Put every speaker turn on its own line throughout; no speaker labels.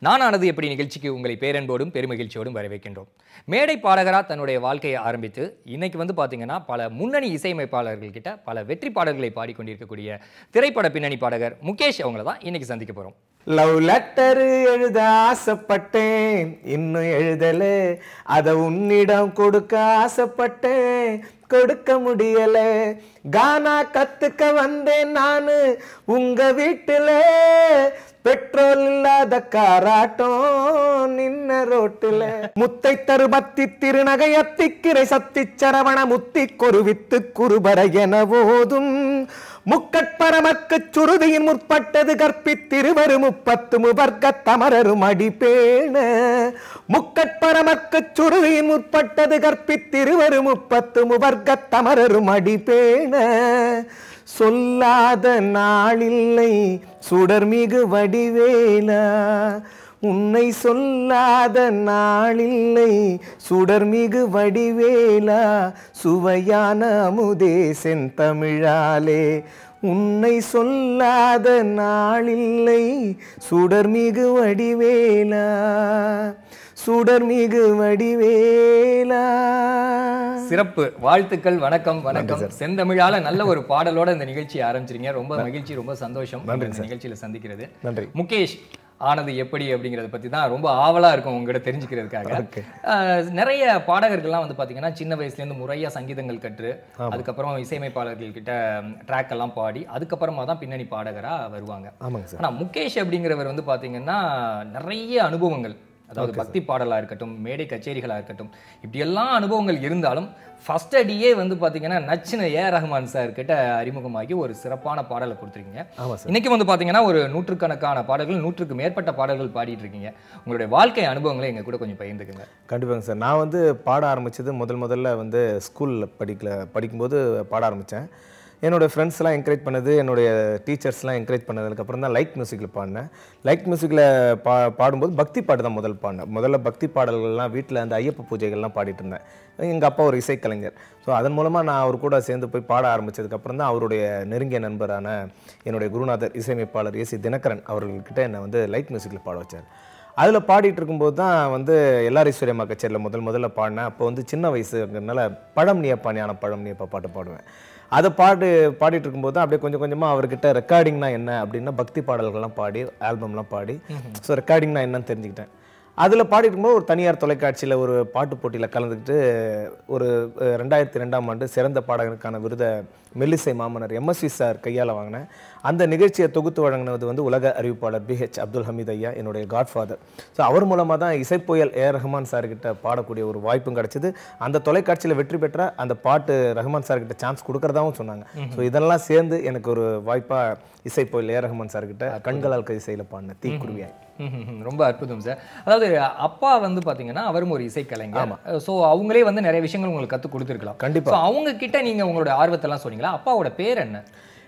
நானானது எப்படி நிகழ்ச்சிக்கு உங்களை பேரன்போடும் பெருமகிழ்ச்சியோடும் வரவேற்கின்றோம் மேடை பாடகரா தன்னுடைய வாழ்க்கையை ஆரம்பித்து இன்னைக்கு வந்து பார்த்தீங்கன்னா பல முன்னணி இசையமைப்பாளர்கள் கிட்ட பல வெற்றி பாடல்களை பாடிக்கொண்டிருக்கக்கூடிய திரைப்பட பின்னணி பாடகர் முகேஷ் அவங்கள தான் இன்னைக்கு சந்திக்க போறோம்
லவ் லெட்டர் எழுத ஆசைப்பட்டேன் இன்னும் எழுதல அத உன்னிடம் கொடுக்க ஆசைப்பட்டேன் கொடுக்க முடியல கானா கத்துக்க வந்தேன் நானு உங்க வீட்டுல பெட்ரோல் இல்லாத காராட்டம் நின்ன ரோட்டுல முத்தை தருபத்தி திருநகை அத்திக்கிரை சத்தி சரவண முத்தி கொருவித்து குருபர என போதும் முக்கட்பரமக்கு சுருதியின் முற்பட்டது கற்பித்திருவரு முப்பத்து முவர்க்க தமரரும் அடிப்பேண முக்கட்பரமக்கு சுருதியின் முற்பட்டது கற்பித்திருவரு முப்பத்து முவர்க்க தமரரும் அடிப்பேண சொல்லாத நாளில்லை சுடர்மிகு வடிவேலா உன்னை சொல்லாத நாளில்லை சுடர்மிகு வடிவேலா சுவையான அமுதே செந்தமிழாலே உன்னை சொல்லாத நாளில்லை சுடர்மிகு வடிவேலா சுடர்மிகு வடிவேலா
சிறப்பு வாழ்த்துக்கள் வணக்கம் வணக்கம் செந்தமிழால நல்ல ஒரு பாடலோட இந்த நிகழ்ச்சியை ஆரம்பிச்சிருங்க ரொம்ப மகிழ்ச்சி ரொம்ப சந்தோஷம் இந்த நிகழ்ச்சியில சந்திக்கிறது
நன்றி
முகேஷ் ஆனது எப்படி அப்படிங்கறத பத்தி தான் ரொம்ப ஆவலா இருக்கும் உங்ககிட்ட தெரிஞ்சுக்கிறதுக்காக அஹ், நிறைய பாடகர்கள்லாம் வந்து பாத்தீங்கன்னா சின்ன வயசுல இருந்து முறையா சங்கீதங்கள் கற்று அதுக்கப்புறம் இசையமைப்பாளர்கள் கிட்ட ட்ராக் எல்லாம் பாடி அதுக்கப்புறமா தான் பின்னணி பாடகரா வருவாங்க
ஆமாங்க சார்
ஆனா முகேஷ் அப்படிங்கிறவர் வந்து பாத்தீங்கன்னா நிறைய அனுபவங்கள் அதாவது பக்தி பாடலா இருக்கட்டும் மேடை கச்சேரிகளா இருக்கட்டும் இப்படி எல்லாம் அனுபவங்கள் இருந்தாலும் ஃபர்ஸ்ட் அடியே வந்து பாத்தீங்கன்னா நச்சின ஏ ரஹ்மான் சார் கிட்ட அறிமுகமாகி ஒரு சிறப்பான பாடலை கொடுத்துருக்கீங்க
ஆமா சார்
இன்னைக்கு வந்து பாத்தீங்கன்னா ஒரு நூற்றுக்கணக்கான பாடல்கள் நூற்றுக்கு மேற்பட்ட பாடல்கள் பாடிட்டு இருக்கீங்க உங்களுடைய வாழ்க்கை அனுபவங்களை எங்க கூட கொஞ்சம் பகிர்ந்துக்குங்க
கண்டிப்பாங்க சார் நான் வந்து பாட ஆரம்பிச்சது முதல் முதல்ல வந்து ஸ்கூலில் படிக்கல படிக்கும்போது பாட ஆரம்பித்தேன் என்னோடய ஃப்ரெண்ட்ஸ்லாம் என்கரேஜ் பண்ணது என்னுடைய டீச்சர்ஸ்லாம் என்கரேஜ் பண்ணதுக்கப்புறம் தான் லைட் மியூசிக்கில் பாடினேன் லைட் மியூசிக்கில் பா பாடும்போது பக்தி பாட்டு தான் முதல் பாடினேன் முதல்ல பக்தி பாடல்கள்லாம் வீட்டில் அந்த ஐயப்ப பூஜைகள்லாம் பாடிட்டு இருந்தேன் எங்கள் அப்பா ஒரு இசைக்கலைஞர் ஸோ அதன் மூலமாக நான் அவர் கூட சேர்ந்து போய் பாட ஆரம்பிச்சதுக்கப்புறம் தான் அவருடைய நெருங்கிய நண்பரான என்னுடைய குருநாதர் இசையமைப்பாளர் ஏசி தினகரன் அவர்கள்கிட்ட என்னை வந்து லைட் மியூசிக்கில் பாட வச்சார் அதில் பாடிட்டு இருக்கும்போது தான் வந்து எல்லார் ஈஸ்வரியம்மா கச்சேரியில் முதல் முதல்ல பாடினேன் அப்போ வந்து சின்ன வயசுங்கிறதுனால பழம் நீயப்பா ஞான பழம் நீயப்பா பாட்டு பாடுவேன் அதை பாடு பாடிட்டு இருக்கும்போது தான் அப்படியே கொஞ்சம் கொஞ்சமாக அவர்கிட்ட ரெக்கார்டிங்னா என்ன அப்படின்னா பக்தி பாடல்கள்லாம் பாடி ஆல்பம்லாம் பாடி ஸோ ரெக்கார்டிங்னா என்னன்னு தெரிஞ்சுக்கிட்டேன் அதில் பாடிட்டு இருக்கும்போது ஒரு தனியார் தொலைக்காட்சியில் ஒரு பாட்டு போட்டியில் கலந்துக்கிட்டு ஒரு அஹ், ரெண்டாயிரத்தி ரெண்டாம் ஆண்டு சிறந்த பாடகருக்கான விருதை மெல்லிசை மாமன்னர் எம்எஸ்வி சார் கையால் வாங்கினேன் அந்த நிகழ்ச்சியை தொகுத்து வழங்கினது வந்து உலக அறிவிப்பாளர் பிஹெச் அப்துல் ஹமீத் ஐயா என்னுடைய காட்ஃபாதர் ஸோ அவர் மூலமாக தான் இசைப்புயல் ஏ ரஹ்மான் சார்கிட்ட பாடக்கூடிய ஒரு வாய்ப்பும் கிடைச்சிது அந்த தொலைக்காட்சியில் வெற்றி பெற்ற அந்த பாட்டு ரஹ்மான் சார்கிட்ட சான்ஸ் கொடுக்கறதாவும் சொன்னாங்க ஸோ இதெல்லாம் சேர்ந்து எனக்கு ஒரு வாய்ப்பாக இசைப்புயல் ஏ ரஹ்மான் சார்கிட்ட கண்களால் இசையில் பாடினேன் தீக்குருவியாய்
ம்ஹும். ரொம்ப அற்புதம் சார் அதாவது அப்பா வந்து பாத்தீங்கன்னா அவரும் ஒரு இசைக்கலைஞர் சோ அவங்களே வந்து நிறைய விஷயங்கள் உங்களுக்கு கத்து கொடுத்துருக்கலாம்
கண்டிப்பா.
So, அவங்க கிட்ட நீங்க உங்களுடைய ஆர்வத்தெல்லாம் சொன்னீங்களா அப்பாவோட பேர் என்ன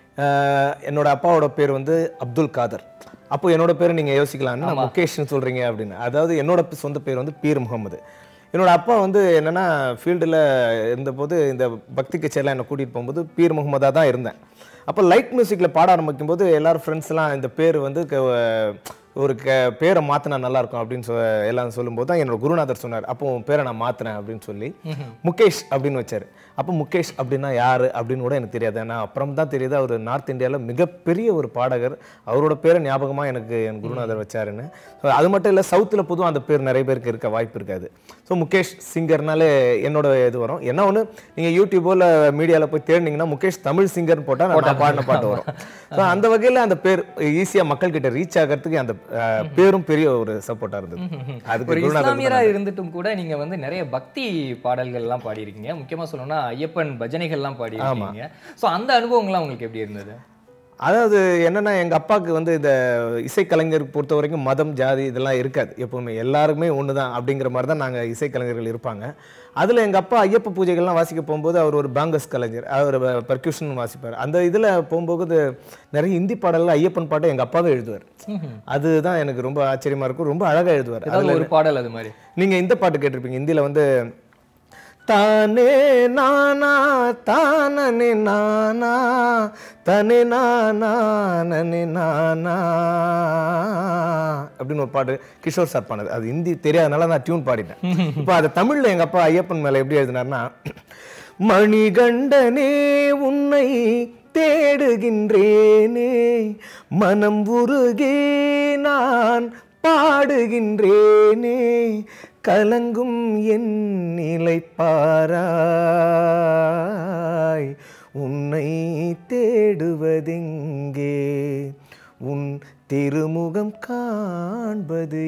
ஆஹ் என்னோட அப்பாவோட பேர் வந்து அப்துல் காதர் அப்போ என்னோட பேர் நீங்க யோசிக்கலாம் என்ன முகேஷ்னு சொல்றீங்க அப்படின்னு அதாவது என்னோட பி- சொந்த பேர் வந்து பீர் முகமது என்னோட அப்பா வந்து என்னன்னா ஃபீல்டில் இருந்தபோது இந்த பக்தி கச்சேரிலாம் என்னை கூட்டிகிட்டு போகும்போது பீர் முகமதாக தான் இருந்தேன் அப்போ லைட் மியூசிக்கில் பாட ஆரம்பிக்கும் போது எல்லாரும் ஃப்ரெண்ட்ஸ்லாம் இந்த பேர் வந்து க- ஒரு க பேரை மாற்றினா நல்லா இருக்கும் அப்படின்னு சொ எல்லாம் சொல்லும்போது தான் என்னோட குருநாதர் சொன்னார் அப்போ உன் பேரை நான் மாற்றினேன் அப்படின்னு சொல்லி முகேஷ் அப்படின்னு வச்சார் அப்போ முகேஷ் அப்படின்னா யார் அப்படின்னு கூட எனக்கு தெரியாது நான் அப்புறம் தான் தெரியுது அவர் நார்த் இந்தியாவில் மிகப்பெரிய ஒரு பாடகர் அவரோட பேரை ஞாபகமாக எனக்கு என் குருநாதர் வச்சாருன்னு ஸோ அது மட்டும் இல்லை சவுத்தில் பொதுவாக அந்த பேர் நிறைய பேருக்கு இருக்க வாய்ப்பு இருக்காது ஸோ முகேஷ் சிங்கர்னாலே என்னோட இது வரும் என்ன ஒன்று நீங்கள் யூடியூபோ இல்லை மீடியாவில் போய் தேடினீங்கன்னா முகேஷ் தமிழ் சிங்கர்னு போட்டால் நான் பாடின பாட்டு வரும் ஸோ அந்த வகையில் அந்த பேர் ஈஸியாக மக்கள்கிட்ட ரீச் ஆகிறதுக்கு அந்த அஹ், பேரும் பெரிய ஒரு சப்போர்ட்டாக இருந்தது அதுக்கு
ஒரு
குருநாதர்
இஸ்லாமியரா இருந்துட்டும் கூட நீங்க வந்து நிறைய பக்தி பாடல்கள் எல்லாம் பாடியிருக்கீங்க முக்கியமா சொல்லணும்னா ஐயப்பன் பஜனைகள் எல்லாம் பாடியிருக்கீங்க சோ அந்த அனுபவங்கள்லாம் உங்களுக்கு எப்படி இருந்தது
அதாவது என்னன்னா எங்க அப்பாவுக்கு வந்து இந்த இசைக்கலைஞர் பொறுத்த வரைக்கும் மதம் ஜாதி இதெல்லாம் இருக்காது எப்பவுமே எல்லாருமே ஒண்ணுதான் அப்படிங்கிற மாதிரி தான் நாங்க இசைக்கலைஞர்கள் இருப்பாங்க அதுல எங்க அப்பா ஐயப்ப பூஜைகள்லாம் வாசிக்க போகும்போது அவர் ஒரு பாங்கஸ் கலைஞர் அவர் பர்க்யூஷன் வாசிப்பார் அந்த இதுல போகும்போது நிறைய ஹிந்தி பாடல்கள் ஐயப்பன் பாட்டை எங்க அப்பாவே எழுதுவார் அதுதான் எனக்கு ரொம்ப ஆச்சரியமா இருக்கும் ரொம்ப அழகா எழுதுவார்
ஏதாவது ஒரு பாடல் அது மாதிரி
நீங்க இந்த பாட்டு கேட்டிருப்பீங்க இந்தியில வந்து தானே நானா தானனே நானா தனே நானா நனே நானா அப்படின்னு ஒரு பாட்டு கிஷோர் சார் பாடுது அது ஹிந்தி தெரியாதனால நான் டியூன் பாடிட்டேன் இப்போ அது தமிழ்ல எங்க அப்பா ஐயப்பன் மேல எப்படி எழுதினார்னா மணிகண்டனே உன்னை தேடுகின்றேனே மனம் உருகி நான் பாடுகின்றேனே கலங்கும் என் நிலை பாராய் உன்னை தேடுவதெங்கே உன் திருமுகம் காண்பது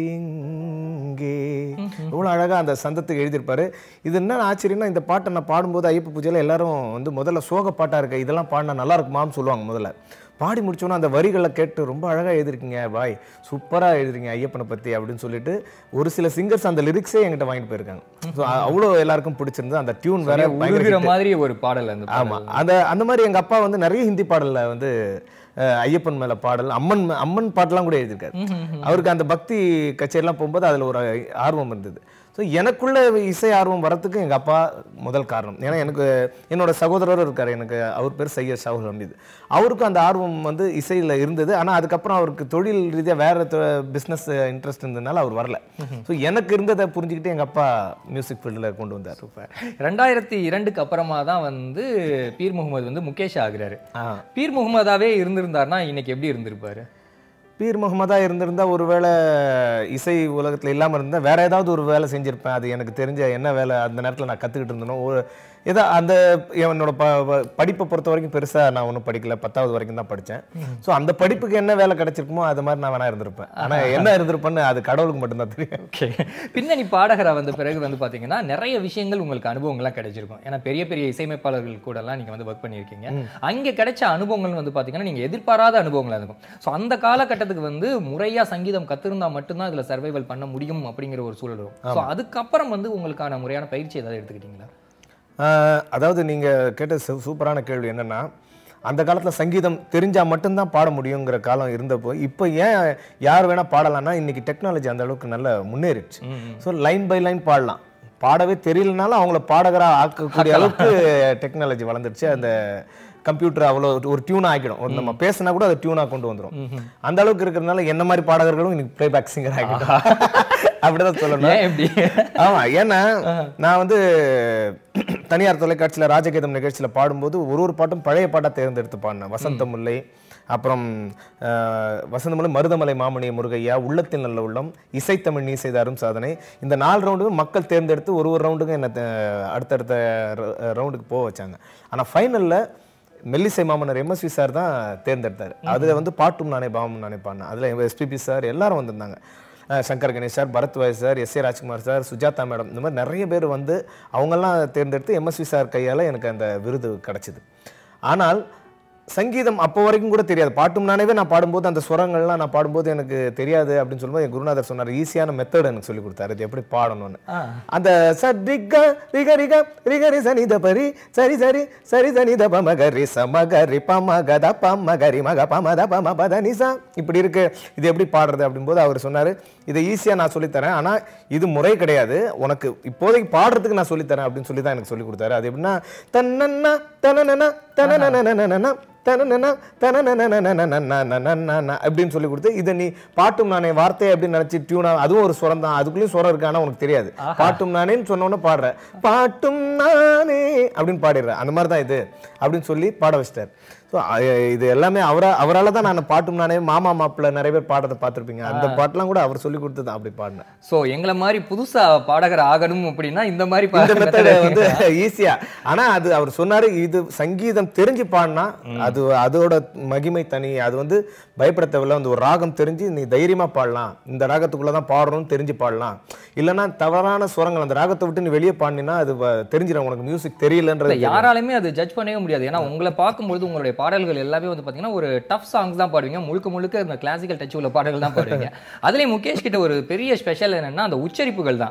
எங்கே இவ்வளோ அழகாக அந்த சந்தத்துக்கு எழுதியிருப்பாரு இது என்ன ஆச்சரியம்னா இந்த பாட்டை நான் பாடும்போது ஐயப்ப பூஜையில் எல்லாரும் வந்து முதல்ல சோக பாட்டாக இருக்கு இதெல்லாம் பாடினா நல்லா இருக்குமான்னு சொல்லுவாங்க முதல்ல பாடி முடிச்சோன்னா அந்த வரிகளை கேட்டு ரொம்ப அழகாக எழுதிருக்கீங்க பாய் சூப்பராக எழுதுறீங்க ஐயப்பனை பற்றி அப்படின்னு சொல்லிட்டு ஒரு சில சிங்கர்ஸ் அந்த லிரிக்ஸே என்கிட்ட வாங்கிட்டு போயிருக்காங்க ஸோ அவ்வளோ எல்லாருக்கும் பிடிச்சிருந்தது அந்த டியூன் வேற பயங்கர
உருகிற மாதிரி ஒரு பாடல் அந்த
ஆமா அந்த அந்த மாதிரி எங்க அப்பா வந்து நிறைய ஹிந்தி பாடல்ல வந்து அஹ், ஐயப்பன் மேல பாடல் அம்மன் மே- அம்மன் பாட்டெல்லாம் கூட எழுதியிருக்காரு அவருக்கு அந்த பக்தி கச்சேரிலாம் போகும்போது அதுல ஒரு ஆர்வம் இருந்தது ஸோ எனக்குள்ள இசை ஆர்வம் வரத்துக்கு எங்க அப்பா முதல் காரணம் ஏன்னா எனக்கு என்னோட சகோதரரும் இருக்காரு எனக்கு அவர் பேர் சையத் ஷாகுல் ஹமீது அவருக்கும் அந்த ஆர்வம் வந்து இசையில இருந்தது ஆனா அதுக்கப்புறம் அவருக்கு தொழில் ரீதியா வேற பிஸ்னஸ் இன்ட்ரெஸ்ட் இருந்ததுனால அவர் வரல ஸோ எனக்கு இருந்ததை புரிஞ்சுக்கிட்டு எங்க அப்பா மியூசிக் ஃபீல்டில் கொண்டு வந்தார்
சூப்பர் ரெண்டாயிரத்தி இரண்டுக்கு அப்புறமா தான் வந்து பீர் முகமது வந்து முகேஷ் ஆகுறாரு
ஆ
பீர் முகமதாவே இருந்திருந்தாருன்னா இன்னைக்கு எப்படி இருந்திருப்பாரு
பீர் முகமதா இருந்திருந்தா ஒருவேளை இசை உலகத்துல இல்லாம இருந்தா வேற ஏதாவது ஒரு வேலை செஞ்சிருப்பேன் அது எனக்கு தெரிஞ்ச என்ன வேலை அந்த நேரத்துல நான் கத்துக்கிட்டு இருந்தனோ ஒரு ஏதோ அந்த என்னோட ப ப- படிப்பை பொறுத்த வரைக்கும் பெருசா நான் ஒன்றும் படிக்கல பத்தாவது வரைக்கும் தான் படிச்சேன் ஸோ அந்த படிப்புக்கு என்ன வேலை கிடைச்சிருக்குமோ அது மாதிரி நான் வேணா இருந்திருப்பேன் ஆனா என்ன இருந்திருப்பேன்னு அது கடவுளுக்கு மட்டும்தான் தெரியும்
ஓகே பின்னணி பாடகரா வந்த பிறகு வந்து பாத்தீங்கன்னா நிறைய விஷயங்கள் உங்களுக்கு அனுபவங்கள்லாம் கிடைச்சிருக்கும் ஏன்னா பெரிய பெரிய இசையமைப்பாளர்கள் கூட எல்லாம் நீங்க வந்து ஒர்க் பண்ணியிருக்கீங்க அங்க கிடைச்ச அனுபவங்கள் வந்து பாத்தீங்கன்னா நீங்க எதிர்பாராத அனுபவங்களா இருக்கும் ஸோ அந்த காலகட்டத்துக்கு வந்து முறையா சங்கீதம் கத்திருந்தா மட்டும்தான் இதுல சர்வைவல் பண்ண முடியும் அப்படிங்கிற ஒரு சூழல் வரும் ஸோ அதுக்கப்புறம் வந்து உங்களுக்கான முறையான பயிற்சி ஏதாவது எடுத்துக்கிட்டீங்களா
ஆஹ் அதாவது நீங்க கேட்ட சூ- சூப்பரான கேள்வி என்னன்னா அந்த காலத்துல சங்கீதம் தெரிஞ்சா மட்டும்தான் பாட முடியுங்கிற காலம் இருந்தப்போ இப்போ ஏன் யார் வேணா பாடலாம்னா இன்னைக்கு டெக்னாலஜி அந்த அளவுக்கு நல்ல முன்னேறிடுச்சு ஸோ லைன் பை லைன் பாடலாம் பாடவே தெரியலனாலும் அவங்கள பாடகரா ஆக்கக்கூடிய அளவுக்கு டெக்னாலஜி வளர்ந்துருச்சு அந்த கம்ப்யூட்டர் அவ்வளோ ஒரு டியூன் ஆக்கிடும் ஒரு நம்ம பேசினா கூட அதை டியூனா கொண்டு வந்துரும் அந்த அளவுக்கு இருக்கிறதுனால என்ன மாதிரி பாடகர்களும் இன்னைக்கு பிளேபேக் சிங்கர் ஆகிட்டோம் அப்படிதான் சொல்லணும்
ஏன் எப்படி
ஆமா ஏன்னா நான் வந்து தனியார் தொலைக்காட்சியில ராஜகீதம் நிகழ்ச்சியில பாடும்போது ஒரு ஒரு பாட்டும் பழைய பாட்டா தேர்ந்தெடுத்து பாடினேன் வசந்த முல்லை அப்புறம் அஹ், வசந்த முல்லை மருதமலை மாமணி முருகையா உள்ளத்தில் நல்ல உள்ளம் இசைத்தமிழ் நீ செய்த அரும் சாதனை இந்த நாலு ரவுண்டுக்கும் மக்கள் தேர்ந்தெடுத்து ஒரு ஒரு ரவுண்டுக்கும் என்ன தே- அடுத்தடுத்த ரவுண்டுக்கு போக வச்சாங்க ஆனா ஃபைனல்ல மெல்லிசை மாமன்னர் எம்எஸ்வி சார் தான் தேர்ந்தெடுத்தார் அதுல வந்து பாட்டும் நானே பாவம் நானே பாடினேன் அதுல எஸ்பிபி சார் எல்லாரும் வந்திருந்தாங்க அஹ் Shankar Ganesh sir Bharadwaj sir S A Rajkumar sir Sujatha madam இந்த மாதிரி நிறைய பேர் வந்து அவங்கெல்லாம் தேர்ந்தெடுத்து எம்எஸ்வி சார் கையால் எனக்கு அந்த விருது கிடைச்சிது ஆனால் சங்கீதம் அப்போ வரைக்கும் கூட தெரியாது பாட்டும் நானேவே நான் பாடும்போது அந்த ஸ்வரங்கள்லாம் நான் பாடும்போது எனக்கு தெரியாது அப்படின்னு சொல்லும்போது என் குருநாதர் சொன்னார் ஈஸியான மெத்தட் எனக்கு சொல்லி கொடுத்தாரு இது எப்படி பாடணும்னு அந்த ச ரிக ரிக ரிக ரிக ரி சனி த பரி சரி சரி சரி சனி த ப மக ரி ச மக ரி ப ம க த ப ம க ரி ம க ப ம த ப ம ப த நி சா இப்படி இருக்கு இது எப்படி பாடுறது அப்படிம்போது அவர் சொன்னாரு இதை ஈஸியா நான் சொல்லித்தரேன் ஆனா இது முறை கிடையாது உனக்கு இப்போதைக்கு பாடுறதுக்கு நான் சொல்லித்தரேன் அப்படின்னு சொல்லி தான் எனக்கு சொல்லி கொடுத்தாரு அது எப்படின்னா தன்னன்னா தனனன தனனனனனனன தனனன தனனனனனனனனனனன அப்படின்னு சொல்லி கொடுத்து இதை நீ பாட்டும் நானே வார்த்தை அப்படின்னு நினைச்சு டியூனா அதுவும் ஒரு சுரம் தான் அதுக்குள்ளேயும் சுரம் இருக்கு ஆனா உனக்கு தெரியாது பாட்டும் நானேன்னு சொன்ன உடனே பாடுற பாட்டும் நானே அப்படின்னு பாடிடுறேன் அந்த மாதிரி தான் இது அப்படின்னு சொல்லி பாட வச்சிட்டார் ஸோ இது எல்லாமே அவரா அவரால தான் நான் பாட்டும் நானே மாமா மாப்பிள்ள நிறைய பேர் பாடுறதை பார்த்துருப்பீங்க அந்த பாட்டெல்லாம் கூட அவர் சொல்லி கொடுத்து தான் அப்படி பாடினேன்
சோ எங்களை மாதிரி புதுசா பாடகர் ஆகணும் அப்படின்னா இந்த மாதிரி
இந்த
பாடகர்
மெத்தட் வந்து ஈஸியா ஆனா அது அவர் சொன்னாரு இது சங்கீதம் தெரிஞ்சு பாடினா அது அதோட மகிமை தனி அது வந்து பயப்பட தேவையில்ல அந்த ஒரு ராகம் தெரிஞ்சு நீ தைரியமா பாடலாம் இந்த ராகத்துக்குள்ள தான் பாடணும்னு தெரிஞ்சு பாடலாம் இல்லைன்னா தவறான சுரங்கள் அந்த ராகத்தை விட்டு நீ வெளியே பாடினா அது வ- தெரிஞ்சிடும் உனக்கு மியூசிக் தெரியலன்றது
இல்ல, யாராலுமே அது ஜட்ஜ் பண்ணவே முடியாது ஏன்னா உங்களை பார்க்கும்பொழுது உங்களுடைய பாடல்கள் எல்லாமே வந்து பாத்தீங்கன்னா ஒரு டஃப் சாங்ஸ் தான் பாடுவீங்க முழுக்க முழுக்க இந்த கிளாசிக்கல் டச் உள்ள பாடல்கள் தான் பாடுவீங்க அதுலயும் முகேஷ் கிட்ட ஒரு பெரிய ஸ்பெஷல் என்னன்னா அந்த உச்சரிப்புகள் தான்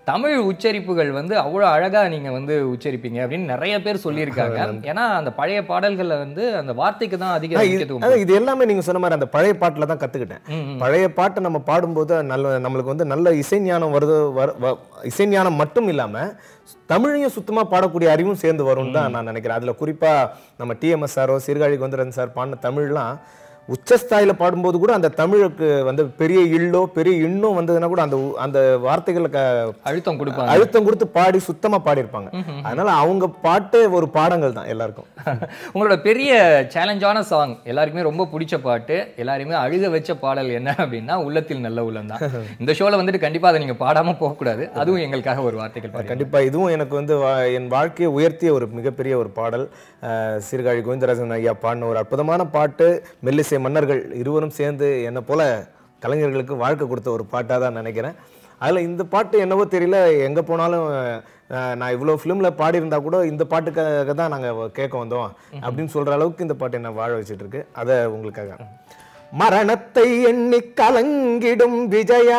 தமிழ் உச்சரிப்புகள் வந்து அவ்வளோ அழகா நீங்க வந்து உச்சரிப்பீங்க அப்படின்னு நிறைய பேர் சொல்லியிருக்காங்க ஏன்னா அந்த பழைய பாடல்கள்ல வந்து அந்த வார்த்தைக்கு தான் அதிக
ஆனா இது-
முக்கியத்துவம்
அதான் இது எல்லாமே நீங்க சொன்ன மாதிரி அந்த பழைய பாட்டுல தான் கத்துக்கிட்டேன் பழைய பாட்டை நம்ம பாடும்போது நல்ல நம்மளுக்கு வந்து நல்ல இசைஞானம் வருது வர- வ- இசைஞானம் மட்டும் இல்லாம தமிழையும் சுத்தமா பாடக்கூடிய அறிவும் சேர்ந்து வரும்னு தான் நான் நினைக்கிறேன் அதுல குறிப்பா நம்ம டிஎம்எஸ் சாரோ சீர்காழி கோந்தரன் சார் பாடின தமிழ்லாம் உச்சஸ்தாயில பாடும்போது கூட அந்த தமிழுக்கு வந்து பெரிய இல்லோ பெரிய இன்னும் வந்ததுன்னா கூட அந்த உ- அந்த வார்த்தைகளை க-
அழுத்தம் கொடுப்பாங்க
அழுத்தம் கொடுத்து பாடி சுத்தமா பாடியிருப்பாங்க அதனால அவங்க பாட்டு ஒரு பாடங்கள் தான் எல்லாருக்கும்
உங்களோட பெரிய சேலஞ்சான சாங் எல்லாருக்குமே ரொம்ப பிடிச்ச பாட்டு எல்லாருமே அழுக வச்ச பாடல் என்ன அப்படின்னா உள்ளத்தில் நல்ல உள்ளம் தான் இந்த ஷோல வந்துட்டு கண்டிப்பா அதை நீங்க பாடாம போகக்கூடாது அதுவும் எங்களுக்காக ஒரு வார்த்தைகள் பாருங்க
கண்டிப்பா இதுவும் எனக்கு வந்து வா- என் வாழ்க்கையை உயர்த்திய ஒரு மிகப்பெரிய ஒரு பாடல் அஹ், சீர்காழி கோவிந்தராஜன் ஐயா பாடின ஒரு அற்புதமான பாட்டு மெல்லிசை மன்னர்கள் இருவரும் சேர்ந்து என்னை போல கலைஞர்களுக்கு வாழ்க்கை கொடுத்த ஒரு பாட்டாக தான் நினைக்கிறேன் அதில் இந்த பாட்டு என்னவோ தெரியல எங்கே போனாலும் அஹ், நான் இவ்வளோ ஃபிலிமில் பாடியிருந்தா கூட இந்த பாட்டுக்காக தான் நாங்கள் கேட்க வந்தோம் அப்படின்னு சொல்கிற அளவுக்கு இந்த பாட்டு என்னை வாழ வச்சுட்டு இருக்கு அதை உங்களுக்காக மரணத்தை எண்ணி கலங்கிடும் விஜயா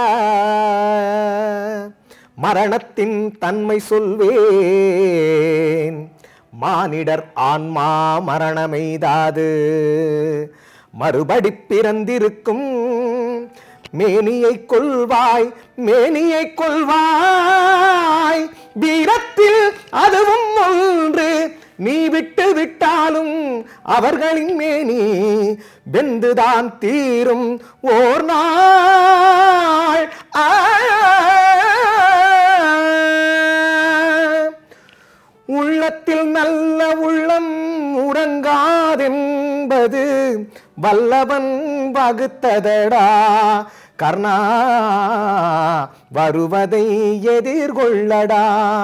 மரணத்தின் தன்மை சொல்வேன் மானிடர் ஆன்மா மரணமெய்தாது மறுபடி பிறந்திருக்கும் மேனியை கொள்வாய் மேனியை கொள்வாய் வீரத்தில் அதுவும் ஒன்று நீ விட்டு விட்டாலும் அவர்களின் மேனி வெந்துதான் தீரும் ஓர் நாள் ஆ உள்ளத்தில் நல்ல உள்ளம் உறங்காதென்பது வல்லவன் வகுத்ததடா கர்ணா வருவதை எதிர்கொள்ளடா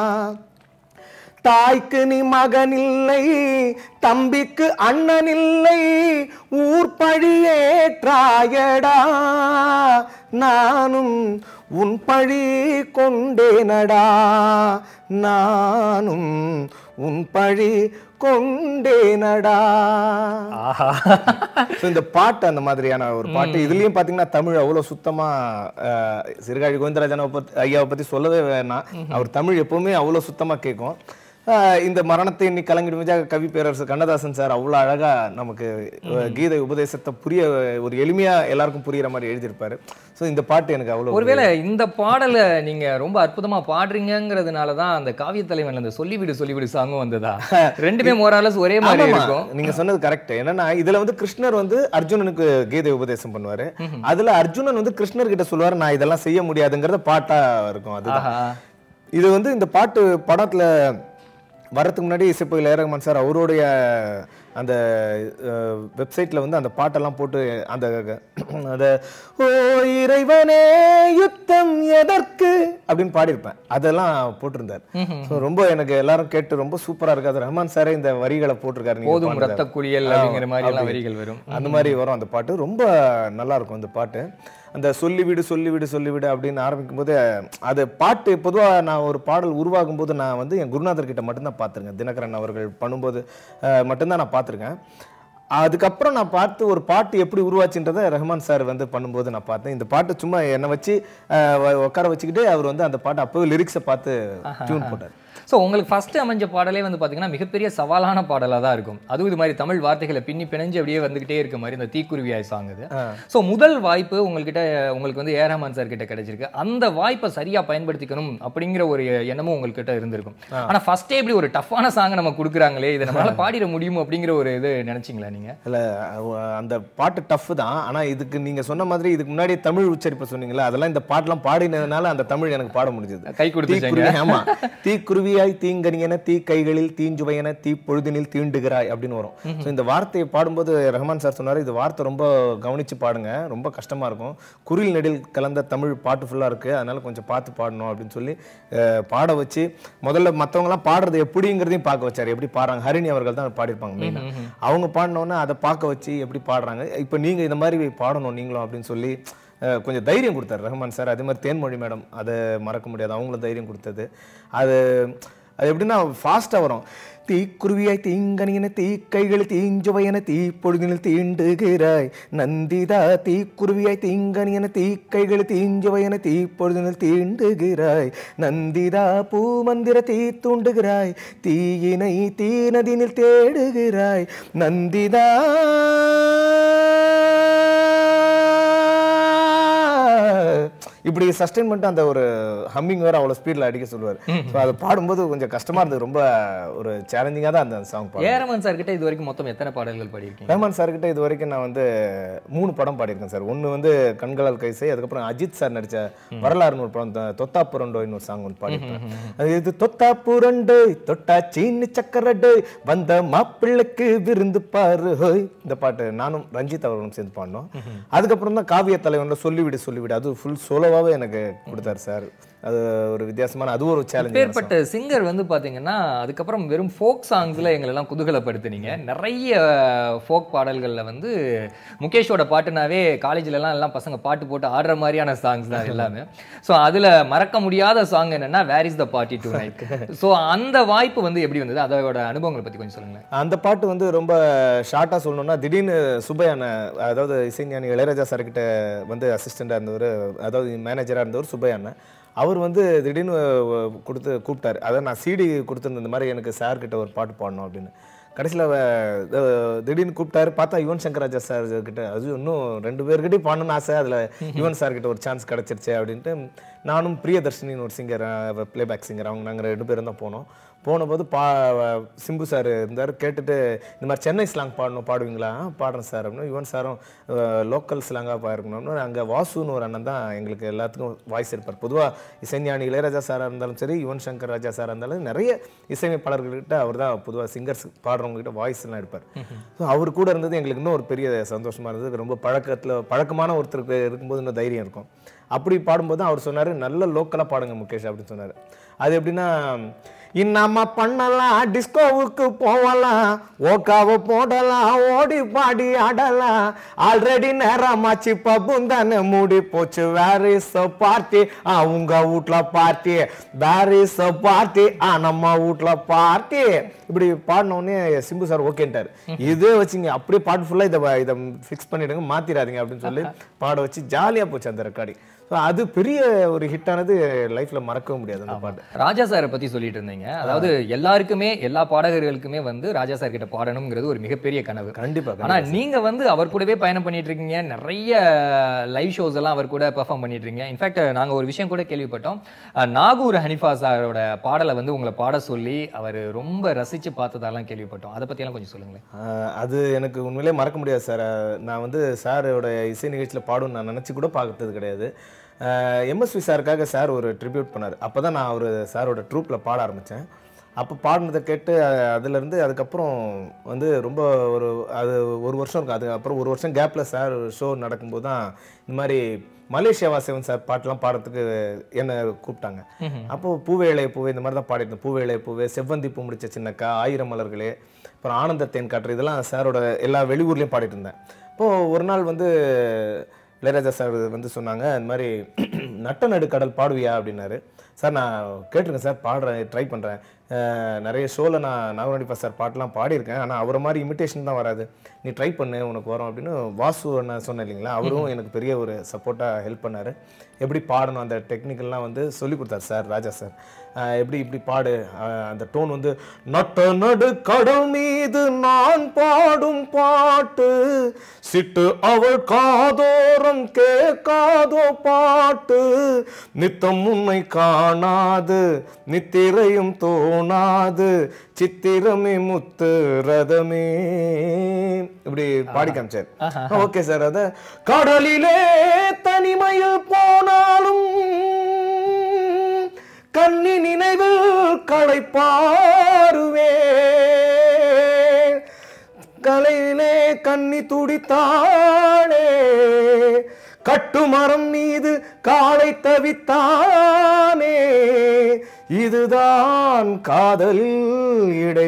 தாய்க்கு நீ மகனில்லை தம்பிக்கு அண்ணனில்லை ஊர் பழியேற்றாயடா நானும் உன் பழி கொண்டேனடா நானும் உன் பழி கொண்டேனடா
ஆஹா
So, இந்த பாட்டு அந்த மாதிரியான ஒரு பாட்டு இதுலயும் பாத்தீங்கன்னா தமிழ் அவ்வளவு சுத்தமா அஹ், சிறுகாழி கோவிந்தராஜனை பத்தி ஐயாவை பத்தி சொல்லவே வேணாம் அவர் தமிழ் எப்பவுமே அவ்வளவு சுத்தமா கேட்கும் அஹ், இந்த மரணத்தை இன்னி கலங்கிடும் விஜய கவி பேரரசு கண்ணதாசன் சார் அவ்வளவு அழகா நமக்கு அஹ், கீதை உபதேசத்தை புரிய ஒரு எளிமையா எல்லாருக்கும் புரியுற மாதிரி எழுதியிருப்பாரு சோ இந்த பாட்டு எனக்கு அவ்வளவு
ஒருவேளை இந்த பாடலை நீங்க ரொம்ப அற்புதமா பாடுறீங்கிறதுனால தான் அந்த காவிய தலைவன் அந்த சொல்லிவிடு சொல்லிவிடு சாங்கும் வந்ததா ரெண்டுமே மோராலஸ் ஒரே மாதிரி
ஆமாமா.
இருக்கும்
நீங்க சொன்னது கரெக்ட் என்னன்னா இதுல வந்து கிருஷ்ணர் வந்து அர்ஜுனனுக்கு கீதை உபதேசம் பண்ணுவாரு அதுல அர்ஜுனன் வந்து கிருஷ்ணர் கிட்ட சொல்லுவாரு நான் இதெல்லாம் செய்ய முடியாதுங்கிறத பாட்டா இருக்கும் அதுதான்
ஆஹா
இது வந்து இந்த பாட்டு படத்துல வரதுக்கு முன்னாடி இசைப்புகள் ஏரகமான் சார் அவருடைய அந்த வெப்சைட்ல வந்து அந்த பாட்டெல்லாம் போட்டு அந்த அந்த ஓ இறைவனே யுத்தம் எதற்கு அப்படின்னு பாடியிருப்பேன் அதெல்லாம் போட்டிருந்தார் ஸோ ரொம்ப எனக்கு எல்லாரும் கேட்டு ரொம்ப சூப்பரா இருக்கு அது ரஹ்மான் சாரே இந்த வரிகளை போட்டிருக்காரு நீங்க
போதும்
பாடுனத.
ரத்த குளியல் அப்படிங்கிற மாதிரி எல்லாம் வரிகள் வரும்
அந்த மாதிரி வரும் அந்த பாட்டு ரொம்ப நல்லா இருக்கும் அந்த பாட்டு அந்த சொல்லிவிடு சொல்லிவிடு சொல்லிவிடு அப்படின்னு ஆரம்பிக்கும் போது அது பாட்டு பொதுவாக நான் ஒரு பாடல் உருவாகும் போது நான் வந்து என் குருநாதர் கிட்ட மட்டும்தான் பார்த்துருக்கேன் தினகரன் அவர்கள் பண்ணும்போது அஹ், மட்டும்தான் நான் பார்த்துருக்கேன் அதுக்கப்புறம் நான் பார்த்து ஒரு பாட்டு எப்படி உருவாச்சுன்றதை ரஹ்மான் சார் வந்து பண்ணும்போது நான் பார்த்தேன் இந்த பாட்டு சும்மா என்னை வச்சு அஹ், உ- உட்கார வச்சுக்கிட்டு அவர் வந்து அந்த பாட்டு அப்போவே லிரிக்ஸை பார்த்து டியூன் போட்டார்
ஸோ உங்களுக்கு ஃபர்ஸ்ட் அமைஞ்ச பாடலே வந்து பார்த்தீங்கன்னா மிகப்பெரிய சவாலான பாடலாக தான் இருக்கும் அதுவும் இது மாதிரி தமிழ் வார்த்தைகளை பின்னி பிணைஞ்சு அப்படியே வந்துகிட்டே இருக்க மாதிரி இந்த தீக்குருவியாய் சாங் இது ஸோ முதல் வாய்ப்பு உங்கள்கிட்ட உங்களுக்கு வந்து ஏராமன் சார் கிட்ட கிடைச்சிருக்கு அந்த வாய்ப்பை சரியா பயன்படுத்திக்கணும் அப்படிங்கிற ஒரு எண்ணமும் உங்கள்கிட்ட இருந்திருக்கும் ஆனா ஃபர்ஸ்டே இப்படி ஒரு டஃப்பான சாங் நம்ம கொடுக்குறாங்களே இதை நம்மளால பாடிட முடியும் அப்படிங்கிற ஒரு இது நினைச்சீங்களா நீங்க
இல்ல அஹ் அந்த பாட்டு டஃப் தான் ஆனா இதுக்கு நீங்க சொன்ன மாதிரி இதுக்கு முன்னாடி தமிழ் உச்சரிப்பு சொன்னீங்களா அதெல்லாம் இந்த பாட்டெல்லாம் பாடினதுனால அந்த தமிழ் எனக்கு பாட முடிஞ்சது
கை கொடுத்துச்சாங்க
தீக்குருவி ஆமா தீக்குருவியாய் தீங்கனியன தீ கைகளில் தீஞ்சுவையன தீ பொழுதினில் தீண்டுகிறாய் அப்படின்னு வரும் ஸோ இந்த வார்த்தையை பாடும்போது ரஹ்மான் சார் சொன்னாரு இது வார்த்தை ரொம்ப கவனிச்சு பாடுங்க ரொம்ப கஷ்டமா இருக்கும் குரில் நெடில் கலந்த தமிழ் பாட்டு ஃபுல்லா இருக்கு அதனால கொஞ்சம் பார்த்து பாடணும் அப்படின்னு சொல்லி அஹ், பாட வச்சு முதல்ல மத்தவங்க எல்லாம் பாடுறது எப்படிங்கிறதையும் பார்க்க வச்சாரு எப்படி பாடுறாங்க ஹரிணி அவர்கள் தான் பாடியிருப்பாங்க மெயினா அவங்க பாடினோன்னே அதை பார்க்க வச்சு எப்படி பாடுறாங்க இப்போ நீங்க இந்த மாதிரி பாடணும் நீங்களும் அப்படின்னு சொல்லி அஹ், கொஞ்சம் தைரியம் கொடுத்தாரு ரஹ்மான் சார் அதே மாதிரி தேன்மொழி மேடம் அதை மறக்க முடியாது அவங்களும் தைரியம் கொடுத்தது அது அது எப்படின்னா ஃபாஸ்ட்டாக வரும் தீக்குருவியாய் தீங்கனியன தீக்கைகள் தீஞ்சுவையன தீப்பொழுதினில் தீண்டுகிறாய் நந்திதா தீக்குருவியாய் தீங்கனியன தீக்கைகள் தீஞ்சுவையன தீப்பொழுதினில் தீண்டுகிறாய் நந்திதா பூமந்திர தீ தூண்டுகிறாய் தீயினை தீநதினில் தேடுகிறாய் நந்திதா இப்படி சஸ்டைன் பண்ணிட்டு அந்த ஒரு ஹம்மிங் வேற அவ்வளோ ஸ்பீடில் அடிக்க சொல்லுவார் ஸோ அதை பாடும்போது கொஞ்சம் கஷ்டமா இருந்தது ரொம்ப ஒரு சேலஞ்சிங்காக தான் அந்த சாங் பாடு
ஏரமன் சார் கிட்ட இது வரைக்கும் மொத்தம் எத்தனை பாடல்கள் பாடியிருக்கீங்க
ரஹ்மான் சார்கிட்ட இது வரைக்கும் நான் வந்து மூணு படம் பாடியிருக்கேன் சார் ஒன்று வந்து கண்களால் கைசை அதுக்கப்புறம் அஜித் சார் நடிச்ச வரலாறுன்னு ஒரு படம் த- தொத்தா புரண்டோன்னு ஒரு சாங் ஒன்று பாடியிருக்கேன் அது இது தொத்தா புரண்டு தொட்டா சீனி சக்கரடு வந்த மாப்பிள்ளைக்கு விருந்து பாரு ஹோய் இந்த பாட்டு நானும் ரஞ்சித் அவர்களும் சேர்ந்து பாடினோம் அதுக்கப்புறம் தான் காவிய தலைவன்ல சொல்லிவிடு சொல்லிவிடு அது ஃபுல் சோலோவாகவே எனக்கு கொடுத்தாரு சார் அது ஒரு வித்தியாசமான அது ஒரு சேலஞ்ச்
பேர்பட்ட சிங்கர் வந்து பாத்தீங்கன்னா அதுக்கப்புறம் வெறும் ஃபோக் சாங்ஸ்ல எங்களெல்லாம் குதூகலப்படுத்துனீங்க நிறைய ஃபோக் பாடல்கள்ல வந்து முகேஷோட பாட்டுனாவே காலேஜ்ல எல்லாம் எல்லாம் பசங்க பாட்டு போட்டு ஆடுற மாதிரியான சாங்ஸ் தான் எல்லாமே ஸோ அதுல மறக்க முடியாத சாங் என்னன்னா where is the party tonight so அந்த வாய்ப்பு வந்து எப்படி வந்தது அதோட அனுபவங்களை பத்தி கொஞ்சம் சொல்லுங்களேன்
அந்த பாட்டு வந்து ரொம்ப ஷார்ட்டாக சொல்லணும்னா திடீர்னு சுப்பையான அதாவது இசைஞானி இளையராஜா சார்கிட்ட வந்து அசிஸ்டண்டாக இருந்தவர் அதாவது மேனேஜராக இருந்தவர் சுப்பையான அவர் வந்து திடீர்னு அஹ், கொடுத்து கூப்பிட்டாரு அதான் நான் சிடி கொடுத்துருந்த இந்த மாதிரி எனக்கு சார் கிட்ட ஒரு பாட்டு பாடணும் அப்படின்னு கடைசியில் திடீர்னு கூப்பிட்டாரு பார்த்தா யுவன் சங்கர் ராஜா சார் கிட்ட அது இன்னும் ரெண்டு பேர்கிட்டயும் பாடணும்னு ஆசை அதில் யுவன் சார் கிட்ட ஒரு சான்ஸ் கிடச்சிருச்சு அப்படின்ட்டு நானும் பிரியதர்ஷினின்னு ஒரு சிங்கர் ப்ளேபேக் சிங்கர் அவங்க நாங்கள் ரெண்டு பேரும் தான் போனோம் போனபோது பா சிம்பு சார் இருந்தார் கேட்டுட்டு இந்த மாதிரி சென்னை ஸ்லாங் பாடணும் பாடுவீங்களா "ஆ, பாடுறேன் சார் அப்படின்னு யுவன் சாரும் லோக்கல் ஸ்லாங்காக பாருக்கணும்னு அங்கே வாசுன்னு ஒரு அண்ணன் தான் எங்களுக்கு எல்லாத்துக்கும் வாய்ஸ் இருப்பார் பொதுவாக இசைஞானி இளையராஜா சாராக இருந்தாலும் சரி யுவன் சங்கர் ராஜா சாராக இருந்தாலும் நிறைய இசையமைப்பாளர்கள்கிட்ட அவர் தான் பொதுவாக சிங்கர்ஸ் பாடுறவங்ககிட்ட வாய்ஸ் எல்லாம் எடுப்பார் ஸோ அவர் கூட இருந்தது எங்களுக்கு இன்னும் ஒரு பெரிய சந்தோஷமா இருந்தது ரொம்ப பழக்கத்தில் பழக்கமான ஒருத்தருக்கு இருக்கும்போது இன்னும் தைரியம் இருக்கும் அப்படி பாடும்போது தான் அவர் சொன்னார் நல்ல லோக்கலாக பாடுங்க முகேஷ் அப்படின்னு சொன்னார் அது எப்படின்னா இன்னமா பண்ணலாம் டிஸ்கோவுக்கு போகலாம் ஓக்காவை போடலாம் ஓடி பாடி ஆடலாம் ஆல்ரெடி நேரமாச்சு பப்பும் தானே மூடி போச்சு வேர் இஸ் அ பார்ட்டி ஆ உங்க வீட்ல party where is a party ஆ நம்ம வீட்ல பார்ட்டி இப்படி பாடினோடனே சிம்பு சார் ஓகேன்ட்டார் இதே வச்சுங்க அப்படியே பாட்டு ஃபுல்லாக இதை வ- இதை ஃபிக்ஸ் பண்ணிடுங்க மாத்திராதீங்க அப்படின்னு சொல்லி பாட வச்சு ஜாலியாக போச்சு அந்த ரெக்கார்டிங் ஸோ அது பெரிய ஒரு ஹிட்டானது லைஃப்ல மறக்கவும் முடியாது அந்த பாட்டு
ராஜா சாரை பத்தி சொல்லிட்டு இருந்தீங்க அதாவது எல்லாருக்குமே எல்லா பாடகர்களுக்குமே வந்து ராஜா சார் கிட்ட பாடணுங்கிறது ஒரு மிகப்பெரிய கனவு
கண்டிப்பா
ஆனா நீங்க வந்து அவர் கூடவே பயணம் பண்ணிட்டு இருக்கீங்க நிறைய லைவ் ஷோஸ் எல்லாம் அவர் கூட பெர்ஃபார்ம் பண்ணிட்டு இருக்கீங்க இன்ஃபேக்ட் நாங்க ஒரு விஷயம் கூட கேள்விப்பட்டோம் அஹ், நாகூர் ஹனிஃபா சாரோட பாடலை வந்து உங்களை பாட சொல்லி அவர் ரொம்ப ரசிச்சு பார்த்ததெல்லாம் கேள்விப்பட்டோம் அதை பத்தி எல்லாம் கொஞ்சம் சொல்லுங்களேன்
ஆஹ் அது எனக்கு உண்மையிலே மறக்க முடியாது சார் நான் வந்து சாரோட இசை நிகழ்ச்சியில் பாடுன்னு நான் நினச்சி கூட பார்த்தது கிடையாது எம்எஸ்வி சாருக்காக சார் ஒரு ட்ரிபியூட் பண்ணார் அப்போ தான் நான் அவர் சாரோட ட்ரூப்பில் பாட ஆரம்பித்தேன் அப்போ பாடினதை கேட்டு அஹ், அதுலேருந்து அதுக்கப்புறம் வந்து ரொம்ப ஒரு அது ஒரு வருஷம் இருக்கும் அதுக்கப்புறம் ஒரு வருஷம் கேப்பில் சார் ஷோ நடக்கும்போது தான் இந்த மாதிரி மலேசியா வாசவன் சார் பாட்டெலாம் பாடுறதுக்கு என்னை கூப்பிட்டாங்க அப்போ பூவேளை பூவே இந்த மாதிரி தான் பாடிருந்தேன் பூவேளை பூவே செவ்வந்தி பூ முடிச்ச சின்னக்கா ஆயிரம் மலர்களே அப்புறம் ஆனந்த தேன் காற்று இதெல்லாம் சாரோட எல்லா வெளியூர்லேயும் பாடிட்டு இருந்தேன் அப்போது ஒரு நாள் வந்து இளையராஜா சார் வந்து சொன்னாங்க இந்த மாதிரி நட்ட நடு கடல் பாடுவியா அப்படின்னாரு சார் நான் கேட்டிருக்கேன் சார் பாடுறேன் ட்ரை பண்ணுறேன் நிறைய ஷோவில் நான் நாகரணிப்பா சார் பாட்டெலாம் பாடியிருக்கேன் ஆனால் அவரை மாதிரி இமிட்டேஷன் தான் வராது நீ ட்ரை பண்ணு உனக்கு வரும் அப்படின்னு வாசு நான் சொன்னேன் இல்லைங்களா அவரும் எனக்கு பெரிய ஒரு சப்போர்ட்டாக ஹெல்ப் பண்ணார் எப்படி பாடணும் அந்த டெக்னிக்கல்லாம் வந்து சொல்லி கொடுத்தாரு சார் ராஜா சார் அஹ் எப்படி இப்படி பாடு அஹ் அந்த டோன் வந்து நட்ட நடு கடல் மீது நான் பாடும் பாட்டு சிட்டு அவள் காதோரம் கேட்காதோ பாட்டு நித்தம் உன்னை காணாது நித்திரையும் தோணாது சித்திரமே முத்து ரதமே இப்படி பாடி காமிச்சார் ஓகே சார் அத கடலிலே தனிமையில் போனாலும் கண்ணி நினைவில் களைப்பாருவேன் கலையிலே கண்ணி துடித்தானே கட்டுமரம் மீது காலை தவித்தானே இதுதான் காதலில்